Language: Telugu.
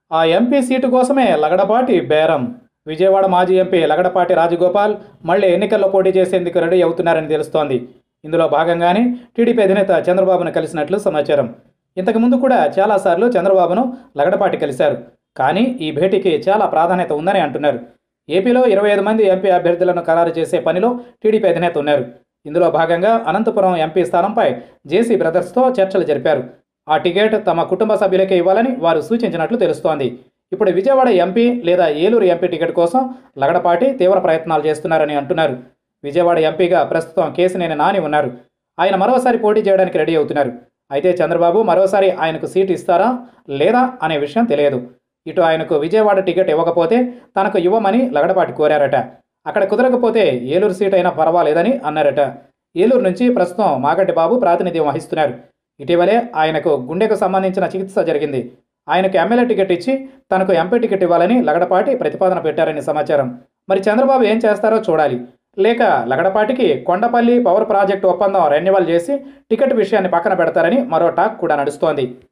ఆ ఎంపీ సీటు కోసమే లగడపాటి బేరం విజయవాడ మాజీ ఎంపీ లగడపాటి రాజగోపాల్ మళ్ళీ ఎన్నికల్లో పోటీ చేసేందుకు రెడీ అవుతున్నారని తెలుస్తోంది ఇందులో భాగంగానే టీడీపీ అధినేత చంద్రబాబును కలిసినట్లు సమాచారం ఇంతకుముందు కూడా చాలాసార్లు చంద్రబాబును లగడపాటి కలిశారు కానీ ఈ భేటీకి చాలా ప్రాధాన్యత ఉందని అంటున్నారు ఏపీలో ఇరవై ఐదు మంది ఎంపీ అభ్యర్థులను ఖరారు చేసే పనిలో టీడీపీ అధినేత ఉన్నారు ఇందులో భాగంగా అనంతపురం ఎంపీ స్థానంపై జేసీ బ్రదర్స్తో చర్చలు జరిపారు ఆ టికెట్ తమ కుటుంబ సభ్యులకే ఇవ్వాలని వారు సూచించినట్లు తెలుస్తోంది ఇప్పుడు విజయవాడ ఎంపీ లేదా ఏలూరు ఎంపీ టికెట్ కోసం లగడపాటి తీవ్ర ప్రయత్నాలు చేస్తున్నారని అంటున్నారు విజయవాడ ఎంపీగా ప్రస్తుతం కేసినేని నాని ఉన్నారు ఆయన మరోసారి పోటీ చేయడానికి రెడీ అవుతున్నారు అయితే చంద్రబాబు మరోసారి ఆయనకు సీటు ఇస్తారా లేదా అనే విషయం తెలియదు ఇటు ఆయనకు విజయవాడ టికెట్ ఇవ్వకపోతే తనకు ఇవ్వమని లగడపాటి కోరారట అక్కడ కుదరకపోతే ఏలూరు సీట్ అయినా పర్వాలేదని అన్నారట ఏలూరు నుంచి ప్రస్తుతం మాగంటి బాబు ప్రాతినిధ్యం వహిస్తున్నారు ఇటీవలే ఆయనకు గుండెకు సంబంధించిన చికిత్స జరిగింది ఆయనకు ఎమ్మెల్యే టికెట్ ఇచ్చి తనకు ఎంపీ టికెట్ ఇవ్వాలని లగడపాటి ప్రతిపాదన పెట్టారని సమాచారం మరి చంద్రబాబు ఏం చేస్తారో చూడాలి లేక లగడపాటికి కొండపల్లి పవర్ ప్రాజెక్టు ఒప్పందం రెన్యువల్ చేసి టికెట్ విషయాన్ని పక్కన పెడతారని మరో టాక్ కూడా నడుస్తోంది